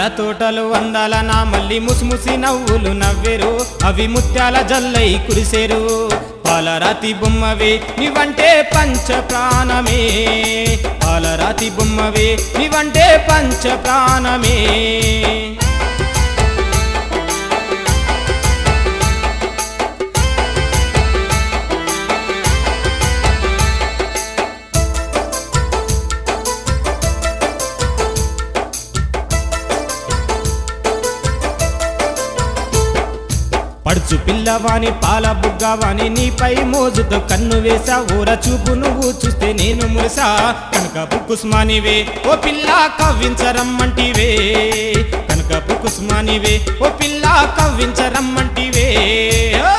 మందార తోటలు అందాల నా మల్లి ముసిముసి నవ్వులు నవ్వెరు అవి ముత్యాల జల్లై కురిసేరు పాలరాతి బొమ్మవే నీవంటే పంచ ప్రాణమే పాలరాతి బొమ్మవే నీవంటే పంచ ప్రాణమే పడుచు పిల్లవాని పాల బుగ్గవాని నీపై మోజుతో కన్ను వేసా ఊర చూపు నువ్వు చూస్తే నేను మురిసా కనకపు కుస్మానివే ఓ పిల్ల కవ్వించరమ్మంటివే కనకపు కుస్మానివే ఓ పిల్ల కవ్వించరమ్మంటివే ఓ!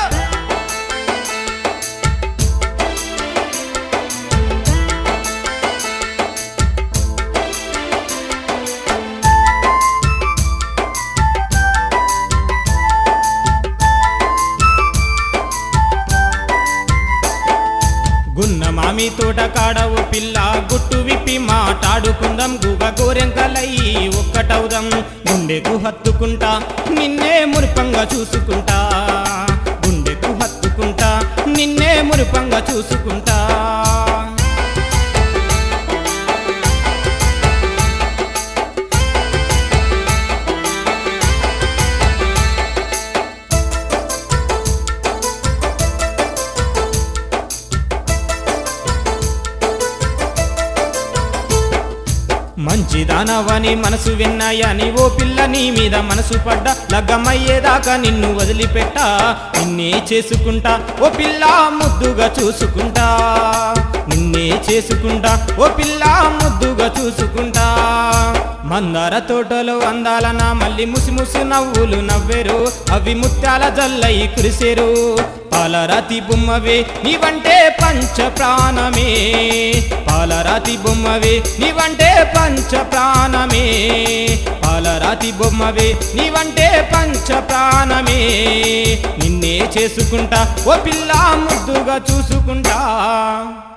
గున్న మామి తోట కాడ ఓ పిల్ల గుట్టు విప్పి మాట్లాడుకుందాం గుగ గోరెంకలయ్యి ఒక్కటవుదాం గుండెకు హత్తుకుంటా నిన్నే మురిపంగా చూసుకుంటా గుండెకు హత్తుకుంటా నిన్నే మురిపంగా చూసుకుంటా మంచిదానవని మనసు విన్నాయని ఓ పిల్ల నీ మీద మనసు పడ్డ లగ్గమయ్యేదాకా నిన్ను వదిలిపెట్ట నిన్నే చేసుకుంటా ఓ పిల్ల ముద్దుగా చూసుకుంటా నిన్నే చేసుకుంటా ఓ పిల్ల ముద్దుగా చూసుకుంటా మందార తోటలో అందాల నా మళ్ళీ ముసి ముసి నవ్వులు నవ్వెరు అవి ముత్యాల జల్లై కురిసేరు పాలరాతి బొమ్మవే నీవంటే పంచ ప్రాణమే పాలరాతి బొమ్మవే నీవంటే పంచ ప్రాణమే పాలరాతి బొమ్మవే నీవంటే పంచ ప్రాణమే నిన్నే చేసుకుంటా ఓ పిల్ల ముద్దుగా చూసుకుంటా